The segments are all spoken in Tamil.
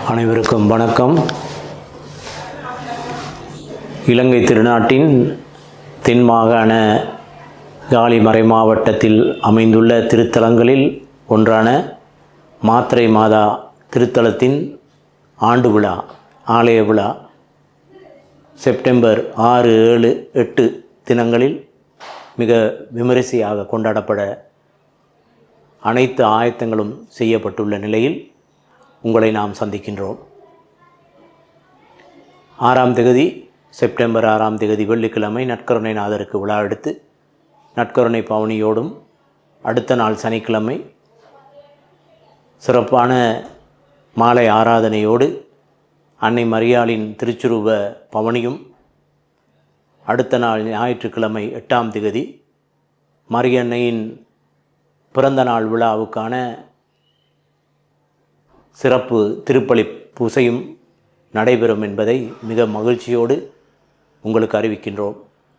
அனைவருக்கும் வணக்கம் இலங்கை திருநாட்டின் தென் மாகாண காலி மறை மாவட்டத்தில் அமைந்துள்ள திருத்தலங்களில் ஒன்றான மாத்திரை மாதா திருத்தலத்தின் ஆண்டு விழா ஆலய விழா செப்டம்பர் ஆறு ஏழு எட்டு தினங்களில் மிக விமரிசையாக கொண்டாடப்பட அனைத்து ஆயத்தங்களும் செய்யப்பட்டுள்ள நிலையில் உங்களை நாம் சந்திக்கின்றோம் ஆறாம் திகதி செப்டம்பர் ஆறாம் திகதி வெள்ளிக்கிழமை நற்கருணை நாதருக்கு விழா எடுத்து நற்கருணை பவனியோடும் அடுத்த நாள் சனிக்கிழமை சிறப்பான மாலை ஆராதனையோடு அன்னை மரியாளின் திருச்சுருவ பவனியும் அடுத்த நாள் ஞாயிற்றுக்கிழமை எட்டாம் திகதி மரியன்னையின் பிறந்த நாள் விழாவுக்கான சிறப்பு திருப்பலி பூசையும் நடைபெறும் என்பதை மிக மகிழ்ச்சியோடு உங்களுக்கு அறிவிக்கின்றோம்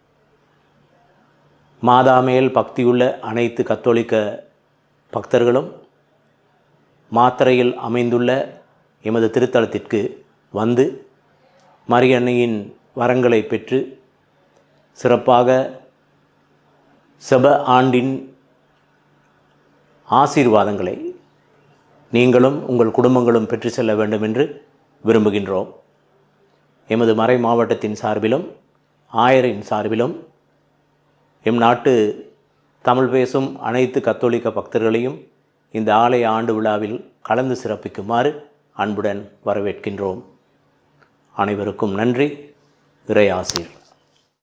மாதாமேல் பக்தியுள்ள அனைத்து கத்தோலிக்க பக்தர்களும் மாத்திரையில் அமைந்துள்ள எமது திருத்தலத்திற்கு வந்து மரியன்னையின் வரங்களை பெற்று சிறப்பாக செப ஆண்டின் ஆசீர்வாதங்களை நீங்களும் உங்கள் குடும்பங்களும் பெற்று செல்ல வேண்டும் என்று விரும்புகின்றோம் எமது மறை மாவட்டத்தின் சார்பிலும் ஆயரின் சார்பிலும் எம் நாட்டு தமிழ் பேசும் அனைத்து கத்தோலிக்க பக்தர்களையும் இந்த ஆலய ஆண்டு விழாவில் கலந்து சிறப்பிக்குமாறு அன்புடன் வரவேற்கின்றோம் அனைவருக்கும் நன்றி இறை ஆசீர்